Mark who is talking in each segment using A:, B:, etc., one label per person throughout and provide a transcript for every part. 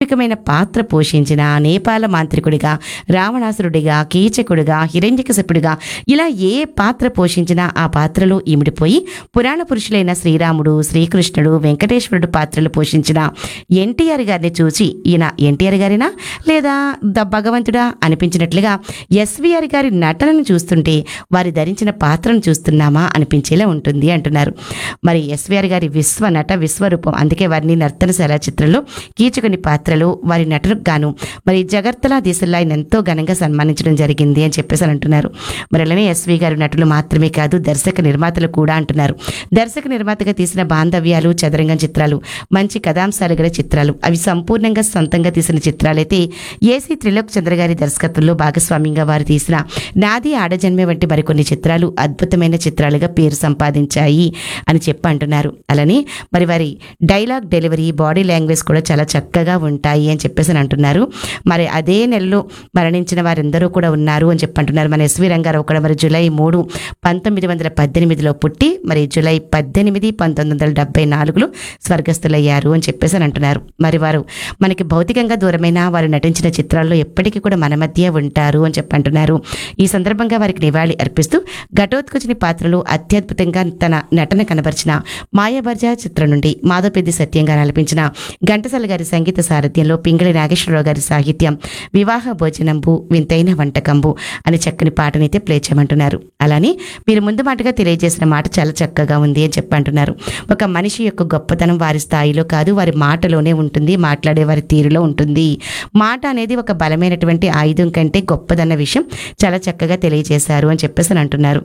A: ఆధ్యాత్మికమైన పాత్ర పోషించిన నేపాల మాంత్రికుడిగా రావణాసురుడిగా కీచకుడిగా హిరణ్యకశపుడిగా ఇలా ఏ పాత్ర పోషించినా ఆ పాత్రలో ఇమిడిపోయి పురాణ పురుషులైన శ్రీరాముడు శ్రీకృష్ణుడు వెంకటేశ్వరుడు పాత్రలు పోషించిన ఎన్టీఆర్ గారిని చూసి ఈయన ఎన్టీఆర్ గారినా లేదా ద భగవంతుడా అనిపించినట్లుగా ఎస్వీఆర్ గారి నటనను చూస్తుంటే వారి ధరించిన పాత్రను చూస్తున్నామా అనిపించేలా ఉంటుంది అంటున్నారు మరి ఎస్వీఆర్ గారి విశ్వ నట విశ్వరూపం అందుకే వారిని నర్తనశాల చిత్రంలో కీచకుని పాత్రలు వారి నటనకు గాను మరి జగర్తలా దిశల్లో ఆయన ఎంతో ఘనంగా సన్మానించడం జరిగింది అని చెప్పేసి అని అంటున్నారు మరి అలానే ఎస్వి గారు నటులు మాత్రమే కాదు దర్శక నిర్మాతలు కూడా అంటున్నారు దర్శక నిర్మాతగా తీసిన బాంధవ్యాలు చదరంగం చిత్రాలు మంచి కథాంశాలు గల చిత్రాలు అవి సంపూర్ణంగా సొంతంగా తీసిన చిత్రాలైతే ఏసీ త్రిలోక్ చంద్ర గారి దర్శకత్వంలో భాగస్వామ్యంగా వారు తీసిన నాది ఆడజన్మే వంటి మరికొన్ని చిత్రాలు అద్భుతమైన చిత్రాలుగా పేరు సంపాదించాయి అని చెప్పి అంటున్నారు అలానే మరి వారి డైలాగ్ డెలివరీ బాడీ లాంగ్వేజ్ కూడా చాలా చక్కగా ఉంటాయి అని చెప్పేసి అని అంటున్నారు మరి అదే నెలలో మరణించిన వారందరూ కూడా ఉన్నారు అని చెప్పి అంటున్నారు మన ఎస్వి రంగారావు కూడా మరి జూలై మూడు పంతొమ్మిది వందల పద్దెనిమిదిలో పుట్టి మరి జూలై పద్దెనిమిది పంతొమ్మిది వందల డెబ్బై నాలుగులో స్వర్గస్థులయ్యారు అని చెప్పేసి అని అంటున్నారు మరి వారు మనకి భౌతికంగా దూరమైన వారు నటించిన చిత్రాల్లో ఎప్పటికీ కూడా మన మధ్య ఉంటారు అని చెప్పి అంటున్నారు ఈ సందర్భంగా వారికి నివాళి అర్పిస్తూ ఘటోత్కచుని పాత్రలో అత్యద్భుతంగా తన నటన కనబరిచిన మాయాబర్జ చిత్రం నుండి మాధవపెద్ది సత్యంగా నడిపించిన ఘంటసాల గారి సంగీత సారథ్యంలో పింగళి నాగేశ్వరరావు గారి సాహిత్యం వివాహ భోజనంబు వింతైన వంటకంబు అని చక్కని పాటనైతే ప్లే చేయమంటున్నారు అలానే మీరు ముందు మాటగా తెలియజేసిన మాట చాలా చక్కగా ఉంది అని చెప్పి అంటున్నారు ఒక మనిషి యొక్క గొప్పతనం వారి స్థాయిలో కాదు వారి మాటలోనే ఉంటుంది మాట్లాడే వారి తీరులో ఉంటుంది మాట అనేది ఒక బలమైనటువంటి ఆయుధం కంటే గొప్పదన్న విషయం చాలా చక్కగా తెలియజేశారు అని చెప్పేసి అని అంటున్నారు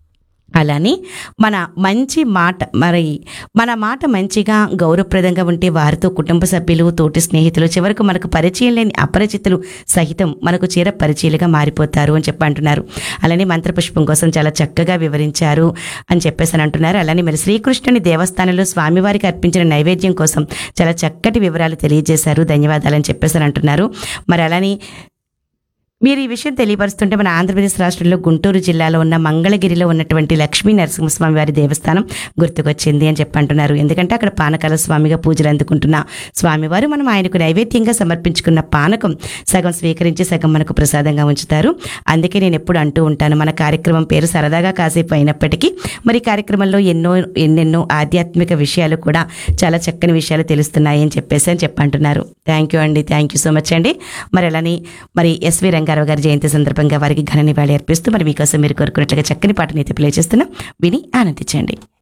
A: అలానే మన మంచి మాట మరి మన మాట మంచిగా గౌరవప్రదంగా ఉంటే వారితో కుటుంబ సభ్యులు తోటి స్నేహితులు చివరకు మనకు పరిచయం లేని అపరిచితులు సహితం మనకు చీర పరిచయాలుగా మారిపోతారు అని చెప్పి అంటున్నారు అలానే మంత్రపుష్పం కోసం చాలా చక్కగా వివరించారు అని చెప్పేసి అని అంటున్నారు అలానే మరి శ్రీకృష్ణుని దేవస్థానంలో స్వామివారికి అర్పించిన నైవేద్యం కోసం చాలా చక్కటి వివరాలు తెలియజేశారు ధన్యవాదాలని చెప్పేసి అని అంటున్నారు మరి అలానే మీరు ఈ విషయం తెలియపరుస్తుంటే మన ఆంధ్రప్రదేశ్ రాష్ట్రంలో గుంటూరు జిల్లాలో ఉన్న మంగళగిరిలో ఉన్నటువంటి లక్ష్మీ నరసింహస్వామి వారి దేవస్థానం గుర్తుకొచ్చింది అని చెప్పి అంటున్నారు ఎందుకంటే అక్కడ పానకాల స్వామిగా పూజలు అందుకుంటున్న స్వామివారు మనం ఆయనకు నైవేద్యంగా సమర్పించుకున్న పానకం సగం స్వీకరించి సగం మనకు ప్రసాదంగా ఉంచుతారు అందుకే నేను ఎప్పుడు అంటూ ఉంటాను మన కార్యక్రమం పేరు సరదాగా కాసేపు అయినప్పటికీ మరి ఈ కార్యక్రమంలో ఎన్నో ఎన్నెన్నో ఆధ్యాత్మిక విషయాలు కూడా చాలా చక్కని విషయాలు తెలుస్తున్నాయి అని చెప్పేసి అని చెప్పంటున్నారు థ్యాంక్ యూ అండి థ్యాంక్ యూ సో మచ్ అండి మరి అలానే మరి ఎస్వి రంగారావు గారి జయంతి సందర్భంగా వారికి ఘన నివాళి అర్పిస్తూ మరి మీకోసం మీరు కోరుకున్నట్లుగా చక్కని పాటని అయితే ప్లే చేస్తున్నాం విని ఆనందించండి